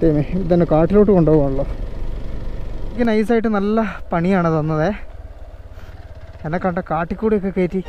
ദൈവമേ ഇതന്നെ കാട്ടിലോട്ട് കൊണ്ടുപോകാണല്ലോ എനിക്ക് നൈസായിട്ട് നല്ല പണിയാണ് തന്നത് എന്നെ കണ്ട കാട്ടിക്കൂടിയൊക്കെ കയറ്റി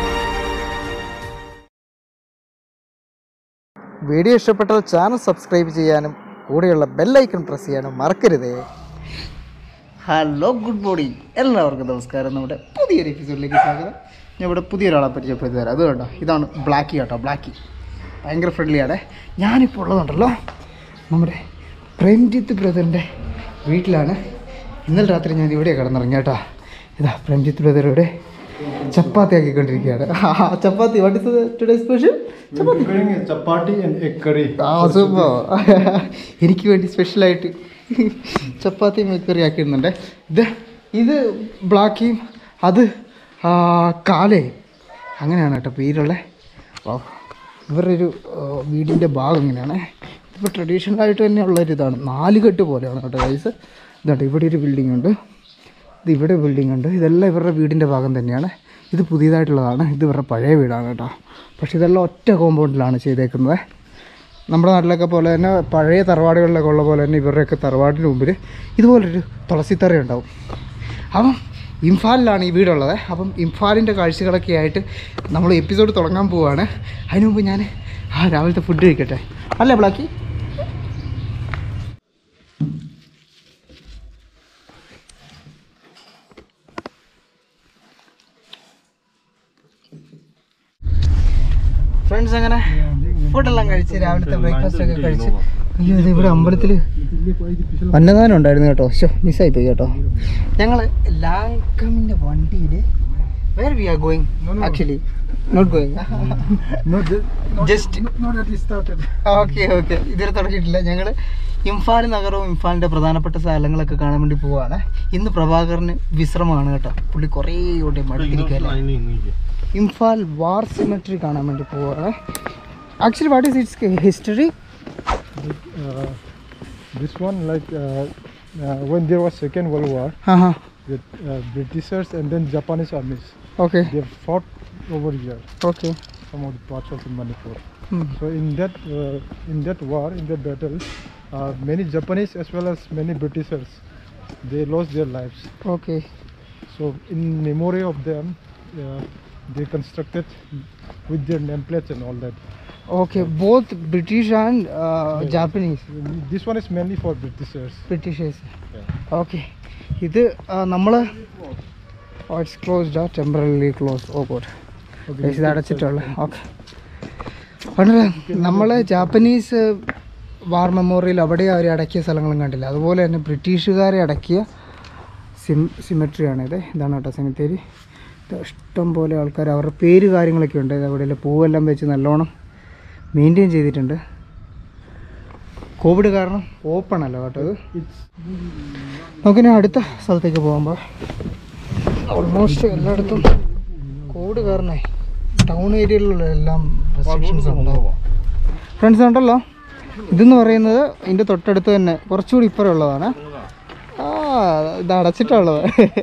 വീഡിയോ ഇഷ്ടപ്പെട്ടാൽ ചാനൽ സബ്സ്ക്രൈബ് ചെയ്യാനും കൂടെയുള്ള ബെല്ലൈക്കൺ പ്രസ് ചെയ്യാനും മറക്കരുതേ ഹലോ ഗുഡ് മോർണിംഗ് എല്ലാവർക്കും നമസ്കാരം നമ്മുടെ പുതിയൊരു എപ്പിസോഡിലേക്ക് സ്വാഗതം ഞാൻ ഇവിടെ പുതിയൊരാളെ പരിചയപ്പെടുത്തി തരാം അത് കേട്ടോ ഇതാണ് ബ്ലാക്കി കേട്ടോ ബ്ലാക്കി ഭയങ്കര ഫ്രണ്ട്ലിയാണ് ഞാനിപ്പോൾ ഉള്ളതുണ്ടല്ലോ നമ്മുടെ പ്രേംജിത്ത് ബ്രദറിൻ്റെ വീട്ടിലാണ് ഇന്നലെ രാത്രി ഞാൻ ഇവിടെ കിടന്നിറങ്ങി കേട്ടോ ഇതാ പ്രേംജിത്ത് ബ്രദർ ഇവിടെ ചപ്പാത്തി ആക്കിക്കൊണ്ടിരിക്കുകയാണ് ആ, chapati what is today special chapati chapati and egg curry. ആ സൂപ്പർ എനിക്ക് വേണ്ടി സ്പെഷ്യലായിട്ട് ചപ്പാത്തി മെക്കറി ആക്കിയിരുന്നുണ്ട് ഇത് ഇത് ബ്ലാക്കിയും അത് ആ, കാലയും അങ്ങനെയാണ് കേട്ടോ പേരുള്ള ഓ ഇവരുടെ ഒരു ആ, വീടിൻ്റെ ഭാഗം ഇങ്ങനെയാണ് ഇപ്പോൾ ട്രഡീഷണൽ ആയിട്ട് തന്നെ ഉള്ളൊരു ഇതാണ് നാല് കെട്ട് പോലെയാണ് കേട്ടോ ഗൈസ് ഇതുണ്ട് ഇവിടെ ഒരു ബിൽഡിംഗ് ഉണ്ട് ഇത് ഇവിടെ ബിൽഡിംഗ് ഉണ്ട് ഇതെല്ലാം ഇവരുടെ വീടിൻ്റെ ഭാഗം തന്നെയാണ് ഇത് പുതിയതായിട്ടുള്ളതാണ് ഇത് ഇവരുടെ പഴയ വീടാണ് കേട്ടോ പക്ഷേ ഇതെല്ലാം ഒറ്റ കോമ്പൗണ്ടിലാണ് ചെയ്തേക്കുന്നത് നമ്മുടെ നാട്ടിലൊക്കെ പോലെ തന്നെ പഴയ തറവാടുകളിലൊക്കെ ഉള്ള പോലെ തന്നെ ഇവരുടെയൊക്കെ തറവാടിന് മുമ്പിൽ ഇതുപോലൊരു തുളസിത്തറ ഉണ്ടാവും അപ്പം ഇംഫാലിലാണ് ഈ വീടുള്ളത് അപ്പം ഇംഫാലിൻ്റെ കാഴ്ചകളൊക്കെ ആയിട്ട് നമ്മൾ എപ്പിസോഡ് തുടങ്ങാൻ പോവുകയാണ് അതിന് മുമ്പ് ഞാൻ ആ രാവിലത്തെ ഫുഡ് കഴിക്കട്ടെ അല്ലേ ബ്ലാക്കി ഫ്രണ്ട്സ് അങ്ങനെ ഫുഡെല്ലാം കഴിച്ച് രാവിലത്തെ ബ്രേക്ക്ഫാസ്റ്റ് ഒക്കെ കഴിച്ച് അയ്യോ ഇത് ഇവിടെ അമ്പലത്തിൽ അന്നദാനം ഉണ്ടായിരുന്നു കേട്ടോ ഷോ മിസ്സായി പോയി കേട്ടോ ഞങ്ങൾ ലാങ്കമിൻ്റെ വണ്ടിയിൽ where we are going actually not going No, this, just not at least started. Okay okay ഇതുവരെ തുടങ്ങിയിട്ടില്ല ഞങ്ങൾ ഇംഫാൽ നഗരവും ഇംഫാലിൻ്റെ പ്രധാനപ്പെട്ട സ്ഥലങ്ങളൊക്കെ കാണാൻ വേണ്ടി പോവാണ് ഇന്ന് പ്രഭാകറിന് വിശ്രമമാണ് കേട്ടോ പുള്ളി കുറേ കൂടി മടുത്തിരിക്കുകയല്ലേ ഇംഫാൽ വാർ സിമെട്രി കാണാൻ വേണ്ടി പോവാണ് actually what is it's history Uh, this one, like uh, uh, when there was Second World War, ഹാ ഹാ the uh, Britishers and then Japanese armies, okay they fought over here. Okay Some of the parts of the Manipur. So in that uh, in that war, in that battle, uh, many Japanese as well as many Britishers, they lost their lives. Okay So in memory of them, uh, they constructed with their nameplates and all that. Okay both British and Japanese This one is mainly for Britishers. Britishers okay ഇത് നമ്മൾ it's closed ah temporarily close oh god ഇത് അടച്ചിട്ടുള്ള okay പണ്ട് നമ്മൾ Japanese war memorial അവിടെ അവർ അടക്കിയ സ്ഥലങ്ങളും കണ്ടില്ല അതുപോലെ തന്നെ ബ്രിട്ടീഷുകാരെ അടക്കിയ സിം സിമെട്രിയാണ് ഇത് ഇതാണ് കേട്ടോ സെമിത്തേരി ഇത് ഇഷ്ടം പോലെ ആൾക്കാർ അവരുടെ പേര് കാര്യങ്ങളൊക്കെ ഉണ്ട് ഇത് അവിടെ പൂവെല്ലാം വെച്ച് നല്ലോണം മെയിൻറ്റെയിൻ ചെയ്തിട്ടുണ്ട് കോവിഡ് കാരണം ഓപ്പൺ അല്ല കേട്ടോ ഇത് It's നമുക്കിനി അടുത്ത സ്ഥലത്തേക്ക് പോകുമ്പോൾ ഓൾമോസ്റ്റ് എല്ലായിടത്തും കോവിഡ് കാരണേ ടൗൺ ഏരിയയിലുള്ള എല്ലാം റെസ്ട്രിക്ഷൻസ് ഉണ്ടാവും ഫ്രണ്ട്സ് ഉണ്ടല്ലോ ഇതെന്ന് പറയുന്നത് ഇതിൻ്റെ തൊട്ടടുത്ത് തന്നെ കുറച്ചുകൂടി ഇപ്പുറം ഉള്ളതാണ് ആ ഇത് അടച്ചിട്ടുള്ളത്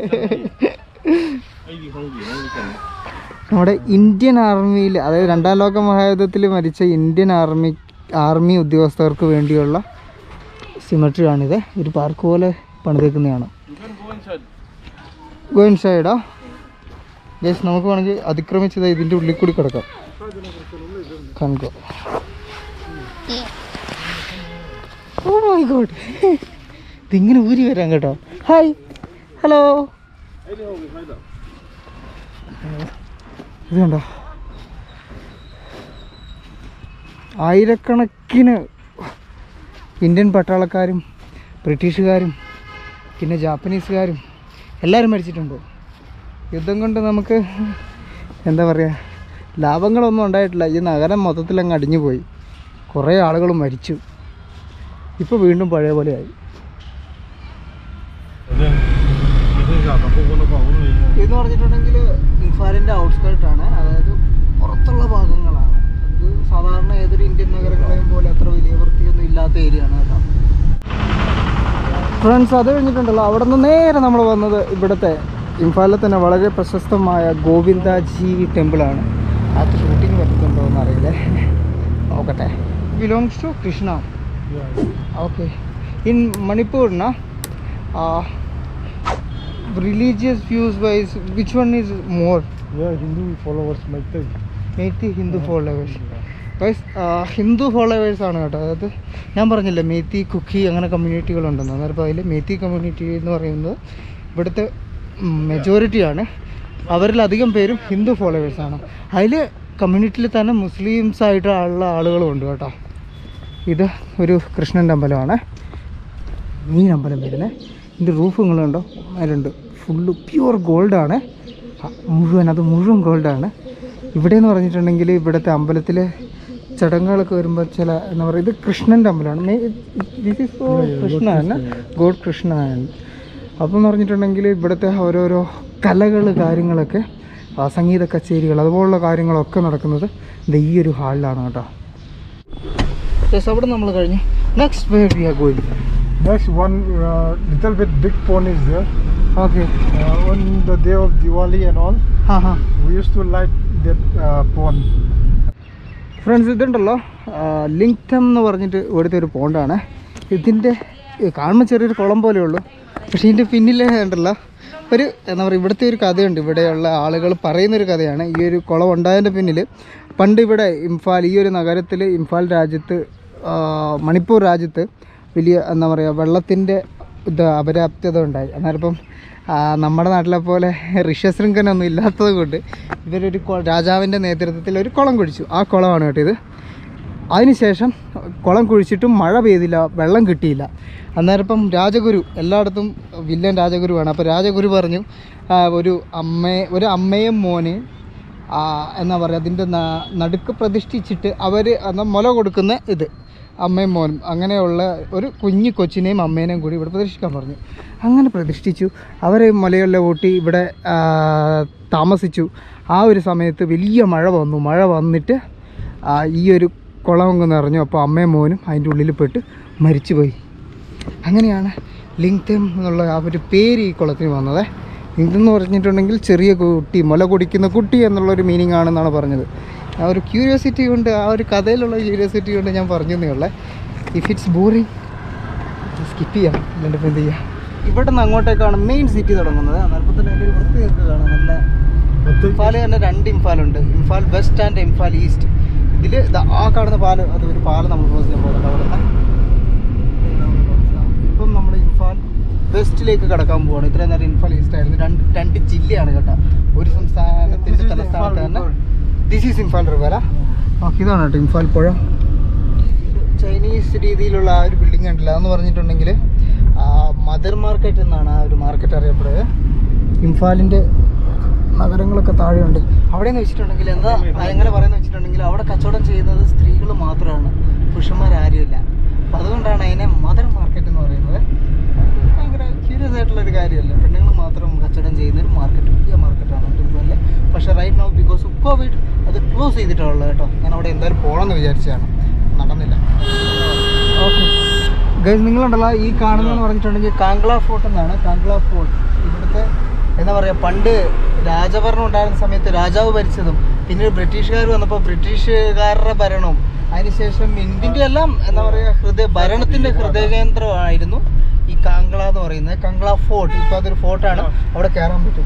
നമ്മുടെ ഇന്ത്യൻ ആർമിയിൽ അതായത് രണ്ടാം ലോക മഹായുദ്ധത്തിൽ മരിച്ച ഇന്ത്യൻ ആർമി ആർമി ഉദ്യോഗസ്ഥർക്ക് വേണ്ടിയുള്ള സിമട്രിയാണിത് ഒരു പാർക്ക് പോലെ പണിതേക്കുന്നതാണ് ഗോ ഇൻ സൈഡാ ഗൈസ് നമുക്ക് വേണമെങ്കിൽ അതിക്രമിച്ചത് ഇതിൻ്റെ ഉള്ളിൽ കൂടി കിടക്കാം കൺകോ ഓ മൈ ഗോഡ് ഇതിങ്ങനെ ഊരി വരാം കേട്ടോ ഹായ് ഹലോ ഇത് കണ്ടോ ആയിരക്കണക്കിന് ഇന്ത്യൻ പട്ടാളക്കാരും ബ്രിട്ടീഷുകാരും പിന്നെ ജാപ്പനീസുകാരും എല്ലാവരും മരിച്ചിട്ടുണ്ട് യുദ്ധം കൊണ്ട് നമുക്ക് എന്താ പറയുക ലാഭങ്ങളൊന്നും ഉണ്ടായിട്ടില്ല ഈ നഗരം മൊത്തത്തിൽ അങ്ങ് അടിഞ്ഞു പോയി കുറേ ആളുകൾ മരിച്ചു ഇപ്പോൾ വീണ്ടും പഴയ പോലെയായി എന്ന് പറഞ്ഞിട്ടുണ്ടെങ്കിൽ ഇംഫാലിൻ്റെ ഔട്ട്സ്കേർട്ടാണ് അതായത് പുറത്തുള്ള ഭാഗങ്ങളാണ് ഇത് സാധാരണ ഏതൊരു ഇന്ത്യൻ നഗരങ്ങളെയും പോലെ അത്ര വലിയ വൃത്തിയൊന്നും ഇല്ലാത്ത ഏരിയ ആണ് കേട്ടോ ഫ്രണ്ട്സ് അത് കഴിഞ്ഞിട്ടുണ്ടല്ലോ അവിടെ നിന്ന് നേരെ നമ്മൾ വന്നത് ഇവിടുത്തെ ഇംഫാലിൽ തന്നെ വളരെ പ്രശസ്തമായ ഗോവിന്ദജി ടെമ്പിളാണ് അത് ഷൂട്ടിംഗ് പറ്റുന്നുണ്ടോ എന്ന് അറിയില്ലേ നോക്കട്ടെ belongs to Krishna yeah. Okay. In Manipur, na, uh, religious views wise, which one is more? Yeah, Hindu followers might take. മേത്തി Hindu followers guys Hindu followers ആണ് കേട്ടോ അതായത് ഞാൻ പറഞ്ഞില്ലേ മേത്തി കുക്കി അങ്ങനെ കമ്മ്യൂണിറ്റികളുണ്ടെന്ന് അന്നേരം അപ്പോൾ അതിൽ മേത്തി കമ്മ്യൂണിറ്റി എന്ന് പറയുന്നത് ഇവിടുത്തെ മെജോറിറ്റിയാണ് അവരിലധികം പേരും ഹിന്ദു ഫോളോവേഴ്സാണ് അതിൽ കമ്മ്യൂണിറ്റിയിൽ തന്നെ മുസ്ലിംസ് ആയിട്ടുള്ള ആളുകളും ഉണ്ട് കേട്ടോ ഇത് ഒരു കൃഷ്ണൻ്റെ അമ്പലമാണ് മെയിൻ അമ്പലം വരുന്നത് ഇതിൻ്റെ റൂഫ് നിങ്ങളുണ്ടോ അതിലുണ്ട് ഫുള്ള് പ്യുവർ ഗോൾഡാണ് മുഴുവൻ അത് മുഴുവൻ ഗോൾഡാണ് ഇവിടെ എന്ന് പറഞ്ഞിട്ടുണ്ടെങ്കിൽ ഇവിടുത്തെ അമ്പലത്തിലെ ചടങ്ങുകളൊക്കെ വരുമ്പോൾ ചില എന്താ പറയുക ഇത് കൃഷ്ണൻ്റെ അമ്പലമാണ് this is Krishna god Krishna അപ്പം എന്ന് പറഞ്ഞിട്ടുണ്ടെങ്കിൽ ഇവിടുത്തെ ഓരോരോ കലകൾ കാര്യങ്ങളൊക്കെ ആ, സംഗീത കച്ചേരികൾ അതുപോലുള്ള കാര്യങ്ങളൊക്കെ നടക്കുന്നത് ഇത് ഈ ഒരു ഹാളിലാണ് കേട്ടോ യെസ് അവിടെ നമ്മൾ കഴിഞ്ഞു next where we are going Next one, uh, little bit big pond is there. Okay Uh, on the day of Diwali and all, ഹാ ഹാ we used to light that uh, pond. Friends ഇതുണ്ടല്ലോ ലിങ്ക്ടം എന്ന് പറഞ്ഞിട്ട് ഇവിടുത്തെ ഒരു പോണ്ടാണ് ഇതിൻ്റെ കാണുമ്പോൾ ചെറിയൊരു കുളം പോലെ ഉള്ളൂ പക്ഷേ ഇതിൻ്റെ പിന്നിൽ ഉണ്ടല്ലോ ഒരു എന്താ പറയുക ഇവിടുത്തെ ഒരു കഥയുണ്ട് ഇവിടെയുള്ള ആളുകൾ പറയുന്നൊരു കഥയാണ് ഈ ഒരു കുളം ഉണ്ടായതിൻ്റെ പിന്നിൽ പണ്ട് ഇവിടെ ഇംഫാൽ ഈ ഒരു നഗരത്തിൽ ഇംഫാൽ രാജ്യത്ത് ആ, മണിപ്പൂർ രാജ്യത്ത് വലിയ എന്താ പറയുക വെള്ളത്തിൻ്റെ ഇത് അപര്യാപ്തത ഉണ്ടായി അന്നേരം ഇപ്പം ആ, നമ്മുടെ നാട്ടിലെ പോലെ ഋഷ്യശൃംഖനൊന്നും ഇല്ലാത്തത് കൊണ്ട് ഇവരൊരു കൊ- രാജാവിൻ്റെ നേതൃത്വത്തിൽ ഒരു കുളം കുഴിച്ചു ആ കുളമാണ് കേട്ടോ ഇത് അതിനുശേഷം കുളം കുഴിച്ചിട്ടും മഴ പെയ്തില്ല വെള്ളം കിട്ടിയില്ല അന്നേരം ഇപ്പം രാജഗുരു എല്ലായിടത്തും വില്ലൻ രാജഗുരുവാണ് അപ്പോൾ രാജഗുരു പറഞ്ഞു ആ, ഒരു അമ്മയെ ഒരു അമ്മയും മോനെയും ആ, എന്നാ പറയുക അതിൻ്റെ ന- നടുക്ക് പ്രതിഷ്ഠിച്ചിട്ട് അവർ എന്നാൽ മുല കൊടുക്കുന്ന ഇത് അമ്മയും മോനും അങ്ങനെയുള്ള ഒരു കുഞ്ഞു കൊച്ചിനെയും അമ്മേനെയും കൂടി ഇവിടെ പ്രതിഷ്ഠിക്കാൻ പറഞ്ഞു അങ്ങനെ പ്രതിഷ്ഠിച്ചു അവരെ മുലയെല്ലാം കൂട്ടി ഇവിടെ ആ, താമസിച്ചു ആ ഒരു സമയത്ത് വലിയ മഴ വന്നു മഴ വന്നിട്ട് ആ, ഈ ഒരു കുളം അങ്ങ് നിറഞ്ഞു അപ്പോൾ അമ്മയും മോനും അതിൻ്റെ ഉള്ളിൽ പെട്ട് മരിച്ചുപോയി അങ്ങനെയാണ് ലിങ്തം എന്നുള്ള ആ ഒരു പേര് ഈ കുളത്തിന് വന്നത് ലിങ്തം എന്ന് പറഞ്ഞിട്ടുണ്ടെങ്കിൽ ചെറിയ കുട്ടി മുല കുടിക്കുന്ന കുട്ടി എന്നുള്ളൊരു മീനിങ് ആണെന്നാണ് പറഞ്ഞത് ആ ഒരു ക്യൂരിയോസിറ്റി കൊണ്ട് ആ ഒരു കഥയിലുള്ള ക്യൂരിയോസിറ്റി കൊണ്ട് ഞാൻ പറഞ്ഞതേ ഉള്ളേ ഇഫ് ഇറ്റ്സ് ബോറിങ് സ്കിപ്പ് ചെയ്യാം അല്ലാണ്ട് ഇപ്പം എന്ത് ചെയ്യാം ഇവിടെ നിന്ന് അങ്ങോട്ടേക്കാണ് മെയിൻ സിറ്റി തുടങ്ങുന്നത് അന്നേരപ്പം തന്നെ അതിൻ്റെ ഒരു വൃത്തി നിങ്ങൾക്ക് കാണാം നല്ല ഇംഫാൽ തന്നെ രണ്ട് ഇംഫാലുണ്ട് Imphal west and Imphal east ഇതിൽ ആ കാണുന്ന പാല് അത് ഒരു പാല് നമ്മൾ ക്രോസ് ചെയ്യാൻ പോകുന്നുണ്ട് അവിടെ ഇപ്പം നമ്മൾ ഇംഫാൽ വെസ്റ്റിലേക്ക് കടക്കാൻ പോവാണ് ഇത്രയും നേരം ഇംഫാൽ ഈസ്റ്റ് ആയിരുന്നു രണ്ട് രണ്ട് ജില്ലയാണ് കേട്ടോ ഒരു സംസ്ഥാനത്തിൻ്റെ This is തലസ്ഥാനത്ത് Imphal തന്നെ River. This is Imphal river okay ഇതാണ് കേട്ടോ ഇംഫാൽ പുഴ ചൈനീസ് രീതിയിലുള്ള ആ ഒരു ബിൽഡിംഗ് ഉണ്ടല്ലോ അതെന്ന് പറഞ്ഞിട്ടുണ്ടെങ്കിൽ മദർ മാർക്കറ്റ് എന്നാണ് ആ ഒരു മാർക്കറ്റ് അറിയപ്പെടുന്നത് ഇംഫാലിൻ്റെ നഗരങ്ങളൊക്കെ താഴെയുണ്ട് അവിടെ എന്ന് വെച്ചിട്ടുണ്ടെങ്കിൽ എന്താ എങ്ങനെ പറയുന്നത് വെച്ചിട്ടുണ്ടെങ്കിൽ അവിടെ കച്ചവടം ചെയ്യുന്നത് സ്ത്രീകൾ മാത്രമാണ് പുരുഷന്മാരാരുമില്ല അപ്പം അതുകൊണ്ടാണ് അതിനെ മദർ മാർക്കറ്റ് എന്ന് പറയുന്നത് ഭയങ്കര ക്യൂരിയസ് ആയിട്ടുള്ള ഒരു കാര്യമല്ല പെണ്ണുങ്ങൾ മാത്രം കച്ചവടം ചെയ്യുന്ന ഒരു മാർക്കറ്റ് വലിയ മാർക്കറ്റാണ് ഇംഫാലിലെ പക്ഷേ right now because of COVID അത് ക്ലോസ് ചെയ്തിട്ടുള്ളത് കേട്ടോ ഞാൻ അവിടെ എന്തായാലും പോകണമെന്ന് വിചാരിച്ചതാണ് നടന്നില്ല ഓക്കെ ഗൈസ് നിങ്ങളുണ്ടല്ലോ ഈ കാണുന്നതെന്ന് പറഞ്ഞിട്ടുണ്ടെങ്കിൽ കാംഗ്ല ഫോർട്ട് എന്നാണ് കാംഗ്ല ഫോർട്ട് ഇവിടുത്തെ എന്താ പറയുക പണ്ട് രാജഭരണം ഉണ്ടായിരുന്ന സമയത്ത് രാജാവ് ഭരിച്ചതും പിന്നീട് ബ്രിട്ടീഷുകാർ വന്നപ്പോൾ ബ്രിട്ടീഷുകാരുടെ ഭരണവും അതിനുശേഷം ഇന്ത്യൻ്റെ എല്ലാം എന്താ പറയുക ഹൃദയ ഭരണത്തിൻ്റെ ഹൃദയകേന്ദ്രമായിരുന്നു ഈ കാംഗ്ല എന്ന് പറയുന്നത് കാംഗ്ല ഫോർട്ട് ഇപ്പോൾ അതൊരു ഫോർട്ടാണ് അവിടെ കയറാൻ പറ്റും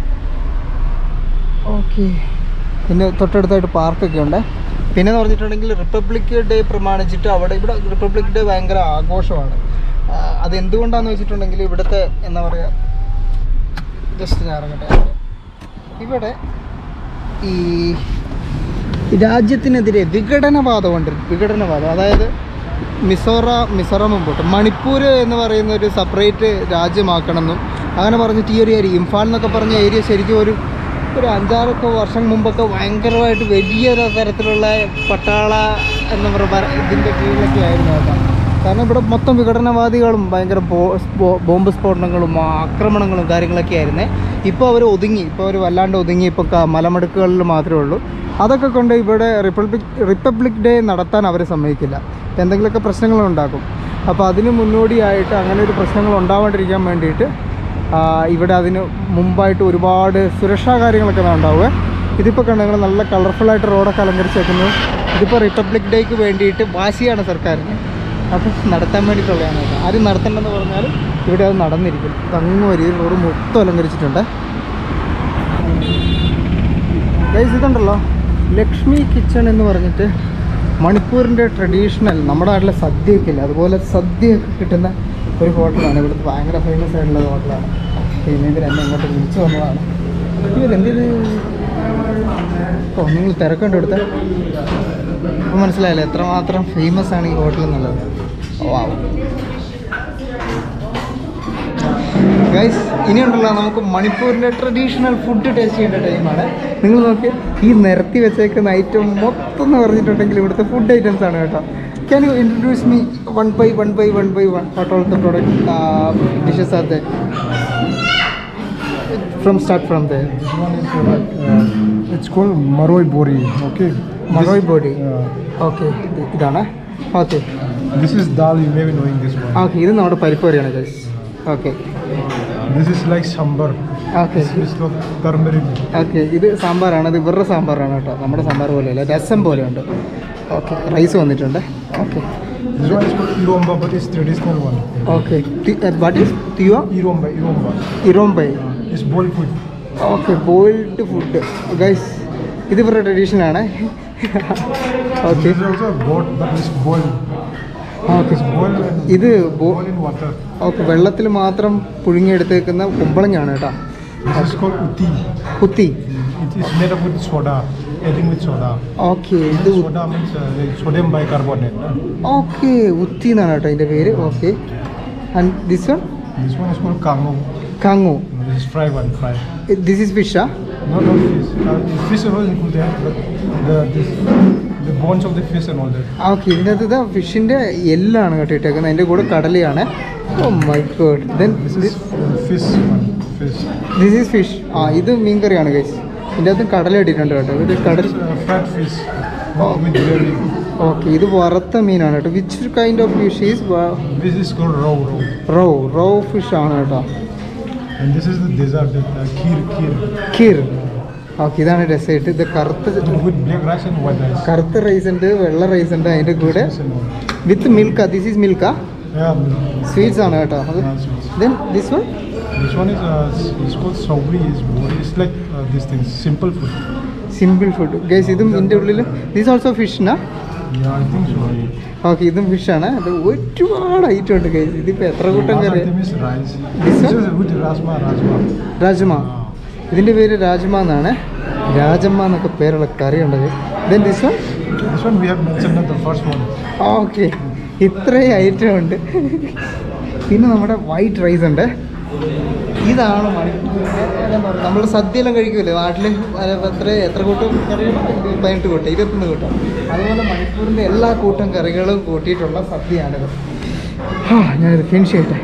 ഓക്കെ പിന്നെ തൊട്ടടുത്തായിട്ട് പാർക്കൊക്കെ ഉണ്ട് പിന്നെ എന്ന് പറഞ്ഞിട്ടുണ്ടെങ്കിൽ റിപ്പബ്ലിക് ഡേ പ്രമാണിച്ചിട്ട് അവിടെ ഇവിടെ റിപ്പബ്ലിക് ഡേ ഭയങ്കര ആഘോഷമാണ് ആ, അത് എന്തുകൊണ്ടാന്ന് വെച്ചിട്ടുണ്ടെങ്കിൽ ഇവിടുത്തെ എന്താ പറയുക ജസ്റ്റ് ഞാൻ ഇറങ്ങട്ടെ ഇവിടെ ഈ രാജ്യത്തിനെതിരെ വിഘടനവാദമുണ്ട് വിഘടനവാദം അതായത് മിസോറ മിസോറാം മുമ്പോട്ട് മണിപ്പൂർ എന്ന് പറയുന്ന ഒരു സെപ്പറേറ്റ് രാജ്യമാക്കണമെന്നും അങ്ങനെ പറഞ്ഞിട്ട് ഈ ഒരു ഏരിയ ഇംഫാൽ എന്നൊക്കെ പറഞ്ഞ ഏരിയ ശരിക്കും ഒരു ഒരു അഞ്ചാറൊക്കെ വർഷം മുമ്പൊക്കെ ഭയങ്കരമായിട്ട് വലിയൊരു തരത്തിലുള്ള പട്ടാള എന്താ പറയുക ഇതിൻ്റെ കീഴിലൊക്കെ ആയിരുന്നു കേട്ടോ കാരണം ഇവിടെ മൊത്തം വിഘടനവാദികളും ഭയങ്കര ബോ- ബോ- ബോംബ് സ്ഫോടനങ്ങളും ആക്രമണങ്ങളും കാര്യങ്ങളൊക്കെ ആയിരുന്നേ ഇപ്പോൾ അവർ ഒതുങ്ങി ഇപ്പോൾ അവർ വല്ലാണ്ട് ഒതുങ്ങി ഇപ്പോൾ ക- മലമടുക്കുകളിൽ മാത്രമേ ഉള്ളൂ അതൊക്കെ കൊണ്ട് ഇവിടെ റിപ്പബ്ലിക് റിപ്പബ്ലിക് ഡേ നടത്താൻ അവർ സമ്മതിക്കില്ല എന്തെങ്കിലുമൊക്കെ പ്രശ്നങ്ങളുണ്ടാക്കും അപ്പോൾ അതിന് മുന്നോടിയായിട്ട് അങ്ങനെ ഒരു പ്രശ്നങ്ങൾ ഉണ്ടാവാണ്ടിരിക്കാൻ വേണ്ടിയിട്ട് ആ, ഇവിടെ അതിന് മുമ്പായിട്ട് ഒരുപാട് സുരക്ഷാ കാര്യങ്ങളൊക്കെ ഉണ്ടാവുക ഇതിപ്പോൾ കണ്ട് നിങ്ങൾ നല്ല കളർഫുള്ളായിട്ട് റോഡൊക്കെ അലങ്കരിച്ച് വെക്കുന്നത് ഇതിപ്പോൾ റിപ്പബ്ലിക് ഡേക്ക് വേണ്ടിയിട്ട് വാശിയാണ് സർക്കാരിന് അത് നടത്താൻ വേണ്ടിയിട്ടുള്ളതാണ് കേട്ടോ ആരും നടത്തണ്ടെന്ന് പറഞ്ഞാൽ ഇവിടെ അത് നടന്നിരിക്കും ഇത് അങ്ങ് വരി റോഡ് മൊത്തം അലങ്കരിച്ചിട്ടുണ്ട് ഗൈസ് ഇതുണ്ടല്ലോ ലക്ഷ്മി കിച്ചൺ എന്ന് പറഞ്ഞിട്ട് മണിപ്പൂരിൻ്റെ ട്രഡീഷണൽ നമ്മുടെ നാട്ടിലെ സദ്യയൊക്കെ ഇല്ല അതുപോലെ സദ്യയൊക്കെ കിട്ടുന്ന ഒരു ഹോട്ടലാണ് ഇവിടുത്തെ ഭയങ്കര ഫേമസ് ആയിട്ടുള്ള ഒരു ഹോട്ടലാണ് പിന്നെ ഇതിൽ എന്നെ ഇങ്ങോട്ട് വിളിച്ചു വന്നതാണ് ഇവരെന്തിത് ഓ നിങ്ങൾ തിരക്കുണ്ട് ഇവിടുത്തെ അപ്പോൾ മനസ്സിലായില്ലേ എത്രമാത്രം ഫേമസ് ആണ് ഈ ഹോട്ടൽ എന്നുള്ളത് വാവ് ഗൈസ് ഇനിയുണ്ടല്ലോ നമുക്ക് മണിപ്പൂരിൻ്റെ ട്രഡീഷണൽ ഫുഡ് ടേസ്റ്റ് ചെയ്യേണ്ട ടൈമാണ് നിങ്ങൾ നോക്കി ഈ നിരത്തി വെച്ചേക്കുന്ന ഐറ്റം മൊത്തം എന്ന് പറഞ്ഞിട്ടുണ്ടെങ്കിൽ ഇവിടുത്തെ ഫുഡ് ഐറ്റംസ് ആണ് കേട്ടോ can you introduce me one by one by one by one what all the product dishes are the from start from the This one is uh, uh, it's called Maroi Bori. Okay. Maroi Bori Uh, okay ഇതാണ് okay this is dal. You may be knowing this one. Okay ഇത് നമ്മുടെ പരിപ്പ് കറിയാണ് guys okay This is like sambar. Okay This is not turmeric. Okay ഇത് സാമ്പാറാണ് ഇത് ഇവരുടെ സാമ്പാറാണ് കേട്ടോ നമ്മുടെ സാമ്പാർ പോലെയല്ല രസം പോലെയുണ്ട് ഓക്കെ റൈസ് വന്നിട്ടുണ്ട് okay This one is called iromba, but it's traditional one. Okay what is തിയോ Iromba, iromba. Iromba It's boiled food. Okay boiled food guys ഇത് ഇവരുടെ ട്രഡീഷനാണ് okay This is also a goat, but it's boiled. Okay It's boiled and ഇത് ബോ boiled in water. Okay വെള്ളത്തിൽ മാത്രം പുഴുങ്ങിയെടുത്തേക്കുന്ന കുമ്പളങ്ങയാണ് കേട്ടോ This is called uti. കുത്തി It is made up with soda, adding with soda. Okay ഇത് uh- Soda means uh, like sodium bicarbonate. no? Okay ഉത്തി എന്നാണ് കേട്ടോ അതിൻ്റെ പേര് okay and this one This one is called kango. കാങ്ങു This is fry one, fry. This is ഫിഷാ No, not fish. Uh, the fish are all included, but the this, the bones of the fish and all that. Okay ഇതിനകത്ത് ഇത് ഫിഷിൻ്റെ എല്ലാണ് കേട്ടോ ഇട്ടേക്കുന്നത് അതിൻ്റെ കൂടെ കടലയാണ് oh my god then This is uh, fish one, fish. This is fish ആ ഇത് മീൻ കറിയാണ് ഗൈസ് ഇതിൻ്റെ അകത്ത് കടല ഇട്ടിട്ടുണ്ട് കേട്ടോ ഇത് കടൽ This is uh, fried fish uh, with gravy. Okay ഇത് വറുത്ത മീനാണ് കേട്ടോ which kind of fish is This is called raw, raw. Raw raw fish ആണ് കേട്ടോ And this is the dessert, that, uh, kheer, kheer. Kheer okay ഇതാണ് dessert ഇത് കറുത്ത With black rice and white rice. കറുത്ത റൈസ് ഉണ്ട് വെള്ള rice ഉണ്ട് അതിൻ്റെ കൂടെ Fish and all. വിത്ത് മിൽക്ക ദിസ് ഈസ് മിൽക്ക Yeah, സ്വീറ്റ്സ് ആണ് കേട്ടോ അത് uh, sweets. Then this one This one is uh, it's called saubri. It's, it's like uh, these things, simple food. Simple food guys ഇതും ഇതിൻ്റെ ഉള്ളിൽ this also ഫിഷിനാ Yeah, I think so. Okay ഇതും ഫിഷാണ് അത് ഒരുപാട് ഐറ്റം ഉണ്ട് guys ഇതിപ്പോൾ എത്ര കൂട്ടം Last curry item is rice. This This one? is with rasma, rasma. രാജമ ഇതിൻ്റെ പേര് രാജമ എന്നാണ് രാജമ്മ എന്നൊക്കെ പേരുള്ള കറിയുണ്ട് then this one This one we have mentioned at the first one. Okay ഇത്രയും ഐറ്റം ഉണ്ട് പിന്നെ നമ്മുടെ വൈറ്റ് റൈസ് ഉണ്ട് ഇതാണ് നമ്മൾ സദ്യയെല്ലാം കഴിക്കുമല്ലേ നാട്ടിൽ എത്ര എത്ര കൂട്ടം കറികൾ പതിനെട്ട് കൂട്ടം ഇരുപത്തൊന്ന് കൂട്ടം അതുപോലെ മണിപ്പൂരിൻ്റെ എല്ലാ കൂട്ടം കറികളും കൂട്ടിയിട്ടുള്ള സദ്യയാണിത് ആ ഞാനിത് ഫിനിഷ് ചെയ്യട്ടെ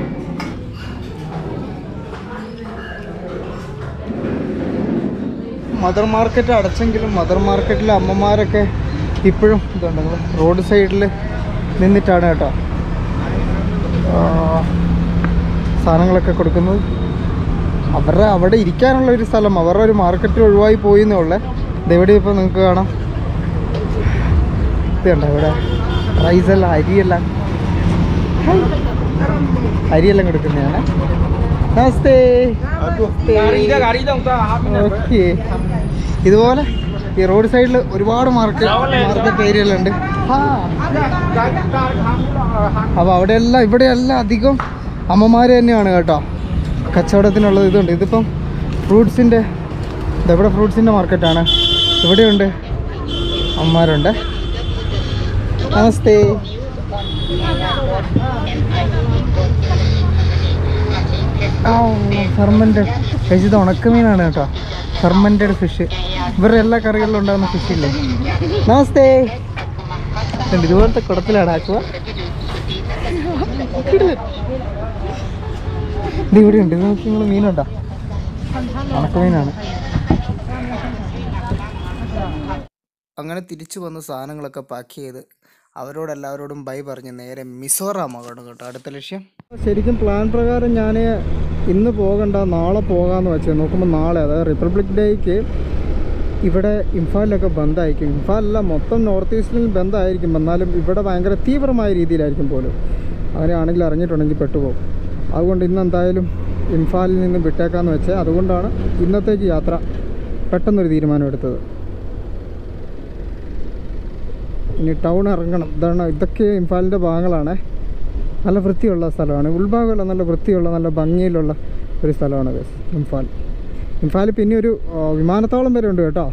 മദർ മാർക്കറ്റ് അടച്ചെങ്കിലും മദർ മാർക്കറ്റിലെ അമ്മമാരൊക്കെ ഇപ്പോഴും ഇതുണ്ട് റോഡ് സൈഡിൽ നിന്നിട്ടാണ് കേട്ടോ ആ, സാധനങ്ങളൊക്കെ കൊടുക്കുന്നത് അവരുടെ അവിടെ ഇരിക്കാനുള്ള ഒരു സ്ഥലം അവരുടെ ഒരു മാർക്കറ്റ് ഒഴിവായി പോയി എന്നുള്ളേ ഇതെവിടെ ഇപ്പോൾ നിങ്ങൾക്ക് കാണാം ഇത് കണ്ടോ ഇവിടെ റൈസെല്ലാം അരിയെല്ലാം ഹായ്. അരിയെല്ലാം കൊടുക്കുന്നതാണ് നമസ്തേ ഓക്കെ ഇതുപോലെ ഈ റോഡ് സൈഡിൽ ഒരുപാട് മാർക്കറ്റ് മാർക്കറ്റ് ഏരിയകളുണ്ട് ആ അപ്പോൾ അവിടെയെല്ലാം ഇവിടെയെല്ലാം അധികം അമ്മമാർ തന്നെയാണ് കേട്ടോ കച്ചവടത്തിനുള്ളത് ഇതുണ്ട് ഇതിപ്പം ഫ്രൂട്ട്സിൻ്റെ ഇതെവിടെ ഫ്രൂട്ട്സിൻ്റെ മാർക്കറ്റാണ് ഇവിടെയുണ്ട് അമ്മമാരുണ്ട് നമസ്തേ ആ ഫെർമെൻറ്റഡ് കഴിച്ച് ഇത് ഉണക്കമീനാണ് കേട്ടോ ഫെർമെൻറ്റഡ് ഫിഷ് ഇവരുടെ എല്ലാ കറികളിലും ഉണ്ടാകുന്ന ഫിഷ് ഇല്ലേ നമസ്തേ ഉണ്ട്, ഇതുപോലത്തെ കുടത്തിലാണ് ആക്കുക ഇത് ഇവിടെ ഉണ്ട് ഇത് നോക്കി നിങ്ങൾ മീനുണ്ടോ ഉണക്കമീനാണ് അങ്ങനെ തിരിച്ചു വന്ന സാധനങ്ങളൊക്കെ പാക്ക് ചെയ്ത് അവരോട് എല്ലാവരോടും ബൈ പറഞ്ഞ് നേരെ മിസോറാം ആകണം കേട്ടോ അടുത്ത ലക്ഷ്യം ശരിക്കും പ്ലാൻ പ്രകാരം ഞാൻ ഇന്ന് പോകണ്ട നാളെ പോകാമെന്ന് വെച്ചത് നോക്കുമ്പോൾ നാളെ അതായത് റിപ്പബ്ലിക് ഡേക്ക് ഇവിടെ ഇംഫാലിലൊക്കെ ബന്ധായിരിക്കും ഇംഫാലല്ല മൊത്തം നോർത്ത് ഈസ്റ്റിൽ ബന്ധായിരിക്കും എന്നാലും ഇവിടെ ഭയങ്കര തീവ്രമായ രീതിയിലായിരിക്കും പോലും അങ്ങനെയാണെങ്കിൽ അറിഞ്ഞിട്ടുണ്ടെങ്കിൽ പെട്ടുപോകും അതുകൊണ്ട് ഇന്ന് എന്തായാലും ഇംഫാലിൽ നിന്ന് വിട്ടേക്കാന്ന് വെച്ചാൽ അതുകൊണ്ടാണ് ഇന്നത്തേക്ക് യാത്ര പെട്ടെന്നൊരു തീരുമാനം എടുത്തത് ഇനി ടൗൺ ഇറങ്ങണം ഇതാണ് ഇതൊക്കെ ഇംഫാലിൻ്റെ ഭാഗങ്ങളാണ് നല്ല വൃത്തിയുള്ള സ്ഥലമാണ് ഉൾഭാഗമല്ല നല്ല വൃത്തിയുള്ള നല്ല ഭംഗിയിലുള്ള ഒരു സ്ഥലമാണ് guys, ഇംഫാൽ ഇംഫാലിൽ പിന്നെ ഒരു ആ, വിമാനത്താവളം വരെ ഉണ്ട് കേട്ടോ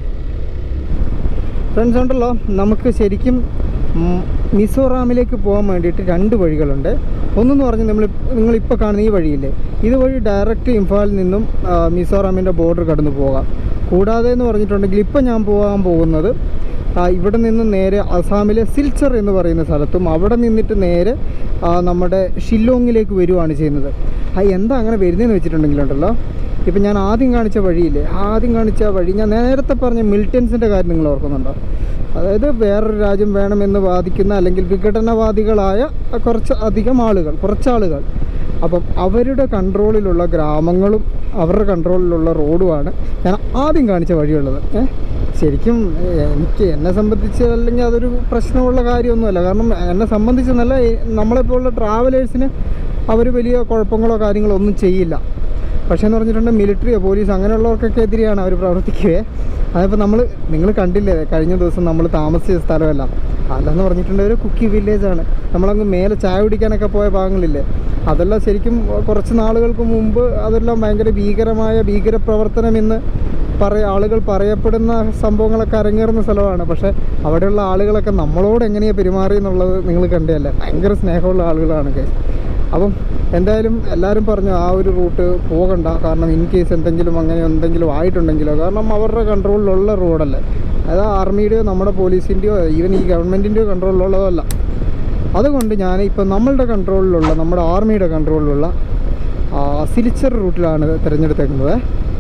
ഫ്രണ്ട്സ് ഉണ്ടല്ലോ നമുക്ക് ശരിക്കും ഉം, മിസോറാമിലേക്ക് പോകാൻ വേണ്ടിയിട്ട് രണ്ട് വഴികളുണ്ട് ഒന്നെന്ന് പറഞ്ഞാൽ നമ്മൾ നിങ്ങളിപ്പോൾ കാണുന്ന ഈ വഴിയില്ലേ ഇതുവഴി ഡയറക്റ്റ് ഇംഫാലിൽ നിന്നും ആ, മിസോറാമിൻ്റെ ബോർഡർ കടന്നു പോകാം കൂടാതെ എന്ന് പറഞ്ഞിട്ടുണ്ടെങ്കിൽ ഇപ്പം ഞാൻ പോകാൻ പോകുന്നത് ആ, ഇവിടെ നിന്ന് നേരെ അസാമിലെ സിൽച്ചർ എന്ന് പറയുന്ന സ്ഥലത്തും അവിടെ നിന്നിട്ട് നേരെ ആ, നമ്മുടെ ഷില്ലോങ്ങിലേക്ക് വരുവാണ് ചെയ്യുന്നത് ആ എന്താ അങ്ങനെ വരുന്നതെന്ന് വെച്ചിട്ടുണ്ടെങ്കിലുണ്ടല്ലോ ഇപ്പം ഞാൻ ആദ്യം കാണിച്ച വഴിയില്ലേ ആദ്യം കാണിച്ച വഴി ഞാൻ നേരത്തെ പറഞ്ഞ മിൽട്ടൻസിൻ്റെ കാര്യം നിങ്ങൾ ഓർക്കുന്നുണ്ടോ അതായത് വേറൊരു രാജ്യം വേണമെന്ന് വാദിക്കുന്ന അല്ലെങ്കിൽ വിഘടനവാദികളായ കുറച്ച് അധികം ആളുകൾ കുറച്ചാളുകൾ അപ്പം അവരുടെ കൺട്രോളിലുള്ള ഗ്രാമങ്ങളും അവരുടെ കൺട്രോളിലുള്ള റോഡുമാണ് ഞാൻ ആദ്യം കാണിച്ച വഴിയുള്ളത് ഏ ശരിക്കും ഏ, എനിക്ക് എന്നെ സംബന്ധിച്ച് അല്ലെങ്കിൽ അതൊരു പ്രശ്നമുള്ള കാര്യമൊന്നുമല്ല കാരണം എന്നെ സംബന്ധിച്ചെന്നല്ല ഈ നമ്മളെപ്പോലുള്ള ട്രാവലേഴ്സിന് അവർ വലിയ കുഴപ്പങ്ങളോ കാര്യങ്ങളോ ഒന്നും ചെയ്യില്ല പക്ഷേ എന്ന് പറഞ്ഞിട്ടുണ്ടെങ്കിൽ മിലിറ്ററിയോ പോലീസ് അങ്ങനെയുള്ളവർക്കൊക്കെ എതിരെയാണ് അവർ പ്രവർത്തിക്കുകയെ അതിപ്പോൾ നമ്മൾ നിങ്ങൾ കണ്ടില്ലേ കഴിഞ്ഞ ദിവസം നമ്മൾ താമസിച്ച സ്ഥലമല്ല അതെന്ന് പറഞ്ഞിട്ടുണ്ടെങ്കിൽ ഒരു കുക്കി വില്ലേജാണ് നമ്മളങ്ങ് മേലെ ചായ കുടിക്കാനൊക്കെ പോയ ഭാഗങ്ങളില്ലേ അതെല്ലാം ശരിക്കും കുറച്ച് നാളുകൾക്ക് മുമ്പ് അതെല്ലാം ഭയങ്കര ഭീകരമായ ഭീകരപ്രവർത്തനമെന്ന് പറയ ആളുകൾ പറയപ്പെടുന്ന സംഭവങ്ങളൊക്കെ അരങ്ങേറുന്ന സ്ഥലമാണ് പക്ഷേ അവിടെയുള്ള ആളുകളൊക്കെ നമ്മളോട് എങ്ങനെയാണ് പെരുമാറി എന്നുള്ളത് നിങ്ങൾ കണ്ടതല്ലേ ഭയങ്കര സ്നേഹമുള്ള ആളുകളാണ് കേസ് അപ്പം എന്തായാലും എല്ലാവരും പറഞ്ഞു ആ ഒരു റൂട്ട് പോകണ്ട കാരണം ഇൻ കേസ് എന്തെങ്കിലും അങ്ങനെ എന്തെങ്കിലും ആയിട്ടുണ്ടെങ്കിലോ കാരണം അവരുടെ കൺട്രോളിലുള്ള റോഡല്ലേ അതായത് ആർമിയുടെയോ നമ്മുടെ പോലീസിൻ്റെയോ ഈവൻ ഈ ഗവൺമെൻറ്റിൻ്റെയോ കൺട്രോളിലുള്ളതല്ല അതുകൊണ്ട് ഞാൻ ഇപ്പം നമ്മളുടെ കൺട്രോളിലുള്ള നമ്മുടെ ആർമിയുടെ കൺട്രോളിലുള്ള സിലിച്ചർ റൂട്ടിലാണ് തിരഞ്ഞെടുത്തേക്കുന്നത്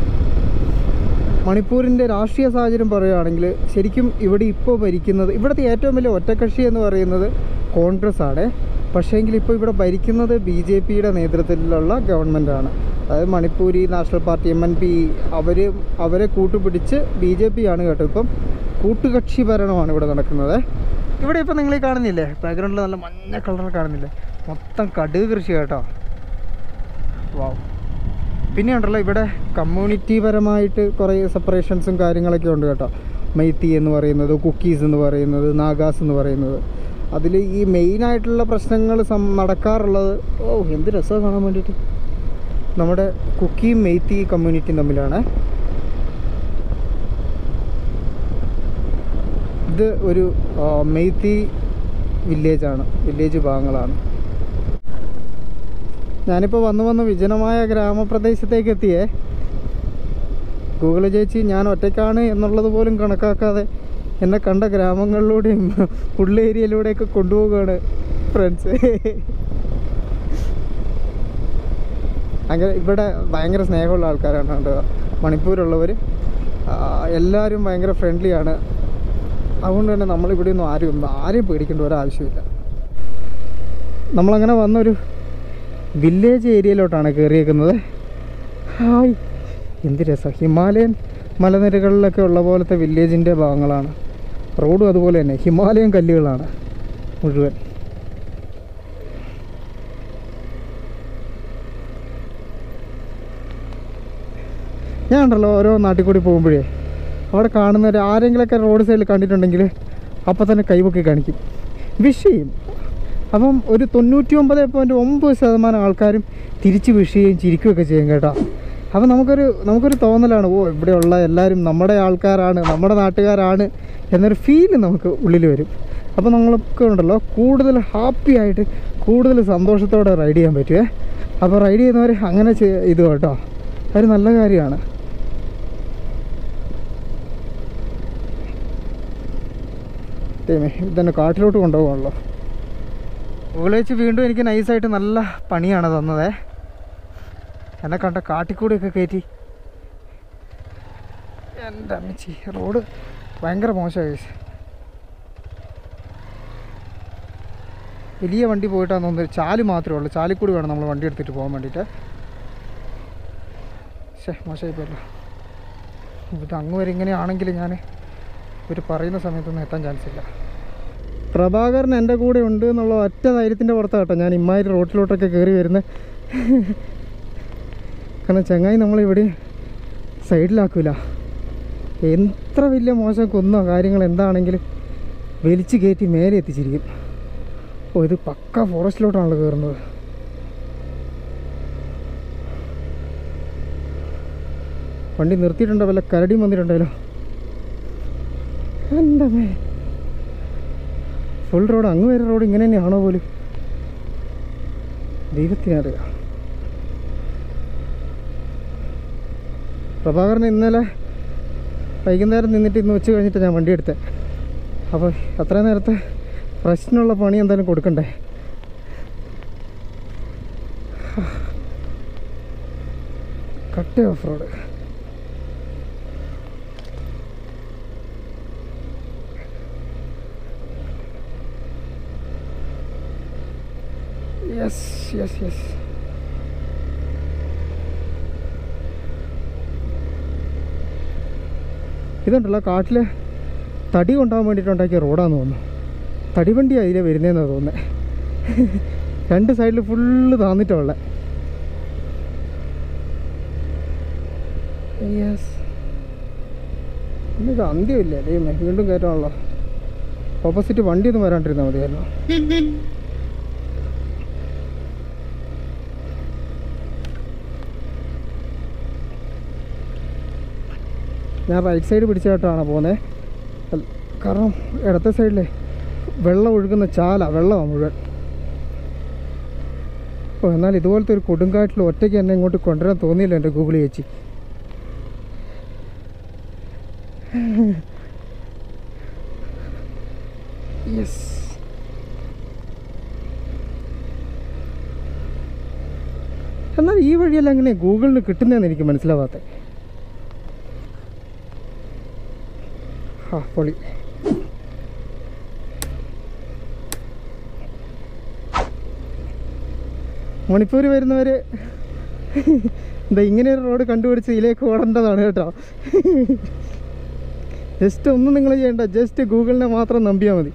മണിപ്പൂരിൻ്റെ രാഷ്ട്രീയ സാഹചര്യം പറയുകയാണെങ്കിൽ ശരിക്കും ഇവിടെ ഇപ്പോൾ ഭരിക്കുന്നത് ഇവിടുത്തെ ഏറ്റവും വലിയ ഒറ്റക്കക്ഷി എന്ന് പറയുന്നത് കോൺഗ്രസ് ആണ് പക്ഷേങ്കിൽ ഇപ്പോൾ ഇവിടെ ഭരിക്കുന്നത് ബി ജെ പിയുടെ നേതൃത്വത്തിലുള്ള ഗവൺമെൻറ്റാണ് അതായത് Manipuri National Party M N P അവർ അവരെ കൂട്ടുപിടിച്ച് ബി ജെ പി ആണ് കേട്ടോ ഇപ്പം കൂട്ടുകക്ഷി ഭരണമാണ് ഇവിടെ നടക്കുന്നത് ഇവിടെ ഇപ്പം നിങ്ങൾ ഈ കാണുന്നില്ലേ ബാക്ക്ഗ്രൗണ്ടിൽ നല്ല മഞ്ഞ കളർ കാണുന്നില്ലേ മൊത്തം കടുക് കൃഷി കേട്ടോ വാവ് പിന്നെ ഉണ്ടല്ലോ ഇവിടെ കമ്മ്യൂണിറ്റി പരമായിട്ട് കുറേ സെപ്പറേഷൻസും കാര്യങ്ങളൊക്കെ ഉണ്ട് കേട്ടോ മൈത്തി എന്ന് പറയുന്നത് കുക്കീസ് എന്ന് പറയുന്നത് നാഗാസ് എന്ന് പറയുന്നത് അതിൽ ഈ മെയിനായിട്ടുള്ള പ്രശ്നങ്ങൾ സം നടക്കാറുള്ളത് ഓ എന്ത് രസമാണ് കാണാൻ വേണ്ടിയിട്ട് നമ്മുടെ കുക്കിയും മെയ്ത്തി കമ്മ്യൂണിറ്റിയും തമ്മിലാണ് ഇത് ഒരു ആ, മെയ്ത്തി വില്ലേജാണ് വില്ലേജ് ഭാഗങ്ങളാണ് ഞാനിപ്പോൾ വന്ന് വന്ന് വിജനമായ ഗ്രാമപ്രദേശത്തേക്ക് എത്തിയേ ഗൂഗിൾ ചേച്ചി ഞാൻ ഒറ്റയ്ക്കാണ് എന്നുള്ളത് പോലും കണക്കാക്കാതെ എന്നെ കണ്ട ഗ്രാമങ്ങളിലൂടെയും ഉള്ള ഏരിയയിലൂടെയൊക്കെ കൊണ്ടുപോവുകയാണ് ഫ്രണ്ട്സ് ഭയങ്കര ഇവിടെ ഭയങ്കര സ്നേഹമുള്ള ആൾക്കാരാണ് കേട്ടോ മണിപ്പൂരുള്ളവർ എല്ലാവരും ഭയങ്കര ഫ്രണ്ട്ലിയാണ് അതുകൊണ്ട് തന്നെ നമ്മളിവിടെ ഒന്നും ആരും ഒന്നും ആരെയും പേടിക്കേണ്ട ഒരാവശ്യമില്ല നമ്മളങ്ങനെ വന്നൊരു വില്ലേജ് ഏരിയയിലോട്ടാണ് കയറിയേക്കുന്നത് ഹായ് എന്ത് രസം ഹിമാലയൻ മലനിരകളിലൊക്കെ ഉള്ള പോലത്തെ വില്ലേജിൻ്റെ ഭാഗങ്ങളാണ് റോഡും അതുപോലെ തന്നെ ഹിമാലയൻ കല്ലുകളാണ് മുഴുവൻ ഞാൻ ഉണ്ടല്ലോ ഓരോ നാട്ടിൽ കൂടി പോകുമ്പോഴേ അവിടെ കാണുന്നവർ ആരെങ്കിലുമൊക്കെ റോഡ് സൈഡിൽ കണ്ടിട്ടുണ്ടെങ്കിൽ അപ്പം തന്നെ കൈപൊക്കി കാണിക്കും വിഷ് ചെയ്യും അപ്പം ഒരു തൊണ്ണൂറ്റി ഒമ്പത് പോയിൻറ്റ് ഒമ്പത് ശതമാനം ആൾക്കാരും തിരിച്ച് വിഷ് ചെയ്യുകയും ചിരിക്കുകയൊക്കെ ചെയ്യും കേട്ടോ അപ്പം നമുക്കൊരു നമുക്കൊരു തോന്നലാണ് ഓ ഇവിടെയുള്ള എല്ലാവരും നമ്മുടെ ആൾക്കാരാണ് നമ്മുടെ നാട്ടുകാരാണ് എന്നൊരു ഫീല് നമുക്ക് ഉള്ളിൽ വരും അപ്പോൾ നമ്മളൊക്കെ ഉണ്ടല്ലോ കൂടുതൽ ഹാപ്പി ആയിട്ട് കൂടുതൽ സന്തോഷത്തോടെ റൈഡ് ചെയ്യാൻ പറ്റുമേ അപ്പോൾ റൈഡ് ചെയ്യുന്നവർ അങ്ങനെ ചെയ്- ഇത് കേട്ടോ അതൊരു നല്ല കാര്യമാണ് ദൈവമേ ഇതന്നെ കാട്ടിലോട്ട് കൊണ്ടുപോകാണല്ലോ ഗൂഗിൾ വെച്ച് വീണ്ടും എനിക്ക് നൈസായിട്ട് നല്ല പണിയാണ് തന്നതേ എന്നെ കണ്ട കാട്ടിക്കൂടിയൊക്കെ കയറ്റി എൻ്റെ അമ്മച്ചി റോഡ് ഭയങ്കര മോശമായി വലിയ വണ്ടി പോയിട്ടാന്ന് തോന്നുന്നത് ചാല് മാത്രമേ ഉള്ളൂ ചാലിൽ കൂടി വേണം നമ്മൾ വണ്ടി എടുത്തിട്ട് പോകാൻ വേണ്ടിയിട്ട് ശേ മോശമായി പോയല്ലോ ഇത് അങ്ങ് വരെ ഇങ്ങനെയാണെങ്കിൽ ഞാൻ ഇവർ പറയുന്ന സമയത്തൊന്നും എത്താൻ ചാൻസ് ഇല്ല പ്രഭാകരൻ എൻ്റെ കൂടെ ഉണ്ട് എന്നുള്ള ഒറ്റ ധൈര്യത്തിൻ്റെ പുറത്താണ് കേട്ടോ ഞാൻ ഇമ്മാതിരി റോട്ടിലോട്ടൊക്കെ കയറി വരുന്നത് കാരണം ചങ്ങായി നമ്മളിവിടെ സൈഡിലാക്കൂല എത്ര വലിയ മോശം കുന്നോ കാര്യങ്ങൾ എന്താണെങ്കിലും വലിച്ചു കയറ്റി മേലെ എത്തിച്ചിരിക്കും ഓ ഇത് പക്ക ഫോറസ്റ്റിലോട്ടാണല്ലോ കയറുന്നത് വണ്ടി നിർത്തിയിട്ടുണ്ടോ വല്ല കരടിയും വന്നിട്ടുണ്ടല്ലോ എന്താ മേ ഫുൾ റോഡ് അങ്ങ് വരെ റോഡ് ഇങ്ങനെ തന്നെയാണോ പോലും ദൈവത്തിനറിയാം പ്രഭാകരൻ ഇന്നലെ വൈകുന്നേരം നിന്നിട്ട് ഇന്ന് ഉച്ച കഴിഞ്ഞിട്ട് ഞാൻ വണ്ടി എടുത്തത് അപ്പോൾ അത്ര നേരത്തെ പ്രശ്നമുള്ള പണി എന്തായാലും കൊടുക്കണ്ടേ കട്ട off road yes yes yes ഇതുണ്ടല്ലോ കാട്ടിൽ തടി കൊണ്ടുപോകാൻ വേണ്ടിയിട്ട് ഉണ്ടാക്കിയ റോഡാന്ന് തോന്നുന്നു തടി വണ്ടി അതിലെ വരുന്നതെന്നാണ് തോന്നുന്നത് രണ്ട് സൈഡിൽ ഫുള്ള് താന്നിട്ടുള്ള യെസ് ഇന്നിത് അന്ത്യമില്ല ദൈവമേ വീണ്ടും കയറ്റാണല്ലോ ഓപ്പോസിറ്റ് വണ്ടി ഒന്നും വരാണ്ടിരുന്നാൽ മതിയായിരുന്നു ഞാൻ റൈറ്റ് സൈഡ് പിടിച്ചായിട്ടാണ് പോകുന്നത് കാരണം ഇടത്തെ സൈഡിലെ വെള്ളം ഒഴുകുന്ന ചാല വെള്ളമാണ് മുഴുവൻ ഓ എന്നാൽ ഇതുപോലത്തെ ഒരു കൊടുങ്കാറ്റിൽ ഒറ്റയ്ക്ക് എന്നെ ഇങ്ങോട്ട് കൊണ്ടുവരാൻ തോന്നിയില്ല എൻ്റെ ഗൂഗിൾ ചേച്ചി യെസ് എന്നാൽ ഈ വഴിയെല്ലാം എങ്ങനെ ഗൂഗിളിന് കിട്ടുന്നതെന്ന് എനിക്ക് മനസ്സിലാവാത്തത് ആ പൊളി മണിപ്പൂർ വരുന്നവർ എന്താ ഇങ്ങനെ ഒരു റോഡ് കണ്ടുപിടിച്ച് ഇതിലേക്ക് ഓടേണ്ടതാണ് കേട്ടോ ജസ്റ്റ് ഒന്നും നിങ്ങൾ ചെയ്യണ്ട ജസ്റ്റ് ഗൂഗിളിനെ മാത്രം നമ്പിയാൽ മതി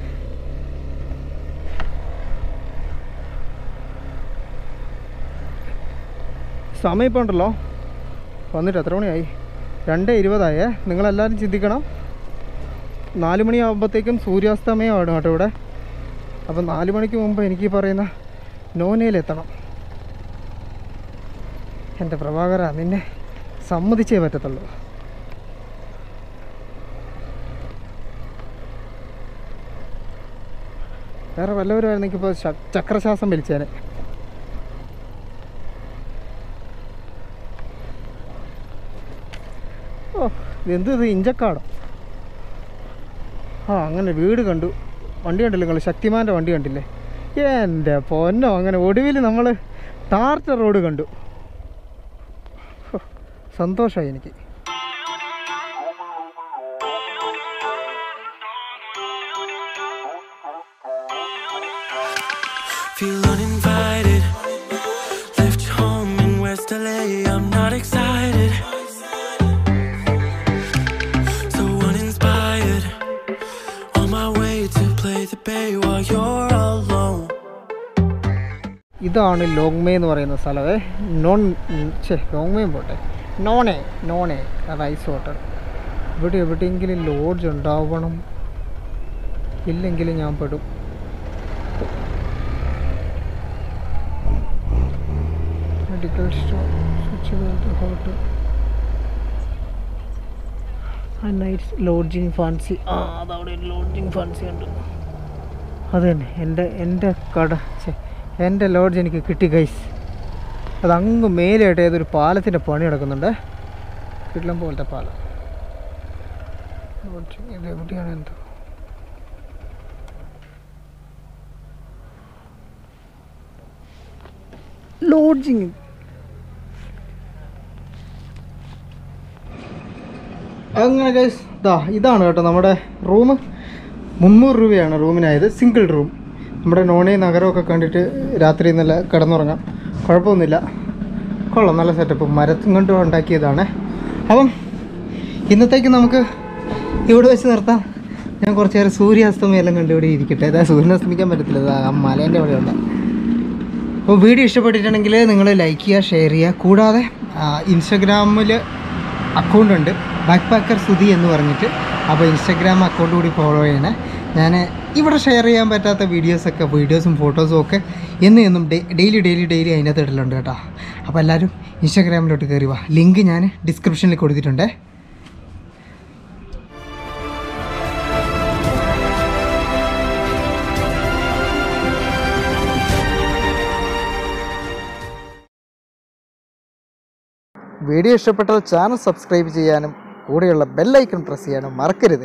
സമയം ഇപ്പോൾ ഉണ്ടല്ലോ വന്നിട്ട് എത്ര മണിയായി രണ്ട് ഇരുപതായേ നിങ്ങളെല്ലാവരും ചിന്തിക്കണം നാല് മണിയാകുമ്പോഴത്തേക്കും സൂര്യാസ്തമയമാണ് കേട്ടോ ഇവിടെ അപ്പം നാല് മണിക്ക് മുമ്പ് എനിക്ക് ഈ പറയുന്ന നോനയിലെത്തണം എൻ്റെ പ്രഭാകര നിന്നെ സമ്മതിച്ചേ പറ്റത്തുള്ളൂ വേറെ വല്ലവരുമായിരുന്നെങ്കിൽ ഇപ്പോൾ ചക്രശ്വാസം വലിച്ചേനെ ഓ ഇതെന്ത് ഇത് ഇഞ്ചക്കാടോ ആ അങ്ങനെ വീട് കണ്ടു വണ്ടി കണ്ടില്ലേ നിങ്ങൾ ശക്തിമാൻ്റെ വണ്ടി കണ്ടില്ലേ എൻ്റെ പൊന്നോ അങ്ങനെ ഒടുവിൽ നമ്മൾ ടാർട്ട റോഡ് കണ്ടു ഹോ, സന്തോഷമായി എനിക്ക് Feel uninvited. Left home in West LA. I'm not excited. So uninspired. On my way to play the bay while you're alone. ഇതാണ് ലോങ്മേ എന്ന് പറയുന്ന സ്ഥലമേ നോൺ ഛേ ലോങ്മേയും പോട്ടെ നോണേ നോണേ റൈസ് വാട്ടർ ഇവിടെ എവിടെയെങ്കിലും ലോഡ്ജ് ഉണ്ടാവണം ഇല്ലെങ്കിൽ ഞാൻ പെടും medical store switch board hotel ആ നൈറ്റ് ലോഡ്ജിങ് ഫാൻസി ആ അതവിടെ ഒരു ലോഡ്ജിങ് ഫാൻസി ഉണ്ട് അത് തന്നെ എൻ്റെ എൻ്റെ കട ഛെ, എൻ്റെ ലോഡ്ജ് എനിക്ക് കിട്ടി ഗൈസ് അത് അങ്ങ് മേലെയായിട്ട് ഏതൊരു പാലത്തിൻ്റെ പണി നടക്കുന്നുണ്ട് കിട്ടലം പോലത്തെ പാലം ലോഡ്ജ് ഇത് എവിടെയാണ് എന്തോ ലോഡ്ജിങ് അങ്ങനെ ഗൈസ് ഇതാ ഇതാണ് കേട്ടോ നമ്മുടെ റൂം മുന്നൂറ് രൂപയാണ് റൂമിനായത് സിംഗിൾ റൂം നമ്മുടെ നോണി നഗരമൊക്കെ കണ്ടിട്ട് രാത്രി നല്ല കിടന്നുറങ്ങാം കുഴപ്പമൊന്നുമില്ല കൊള്ളാം നല്ല സെറ്റപ്പ് മരത്തും കൊണ്ട് ഉണ്ടാക്കിയതാണ് അപ്പം ഇന്നത്തേക്ക് നമുക്ക് ഇവിടെ വെച്ച് നിർത്താം ഞാൻ കുറച്ച് നേരം സൂര്യാസ്തമയം എല്ലാം കണ്ട് ഇവിടെ ഇരിക്കട്ടെ അതായത് സൂര്യൻ അസ്തമിക്കാൻ പറ്റത്തില്ല ദാ ആ മലേൻ്റെ അവിടെയുള്ള അപ്പോൾ വീഡിയോ ഇഷ്ടപ്പെട്ടിട്ടുണ്ടെങ്കിൽ നിങ്ങൾ ലൈക്ക് ചെയ്യുക ഷെയർ ചെയ്യുക കൂടാതെ ഇൻസ്റ്റഗ്രാമിൽ അക്കൗണ്ട് ഉണ്ട് ബാക്ക് പാക്കർ സുധി എന്ന് പറഞ്ഞിട്ട് അപ്പോൾ ഇൻസ്റ്റഗ്രാം അക്കൗണ്ട് കൂടി ഫോളോ ചെയ്യണേ ഞാൻ ഇവിടെ ഷെയർ ചെയ്യാൻ പറ്റാത്ത വീഡിയോസൊക്കെ വീഡിയോസും ഫോട്ടോസും ഒക്കെ എന്ന് എന്നും ഡെയിലി ഡെയിലി ഡെയിലി അതിനകത്ത് ഇടലുണ്ട് കേട്ടോ അപ്പോൾ എല്ലാവരും ഇൻസ്റ്റാഗ്രാമിലോട്ട് കയറി വാ ലിങ്ക് ഞാൻ ഡിസ്ക്രിപ്ഷനിൽ കൊടുത്തിട്ടുണ്ടേ വീഡിയോ ഇഷ്ടപ്പെട്ടാൽ ചാനൽ സബ്സ്ക്രൈബ് ചെയ്യാനും കൂടെയുള്ള ബെല്ലൈക്കൺ പ്രസ് ചെയ്യാനും മറക്കരുത്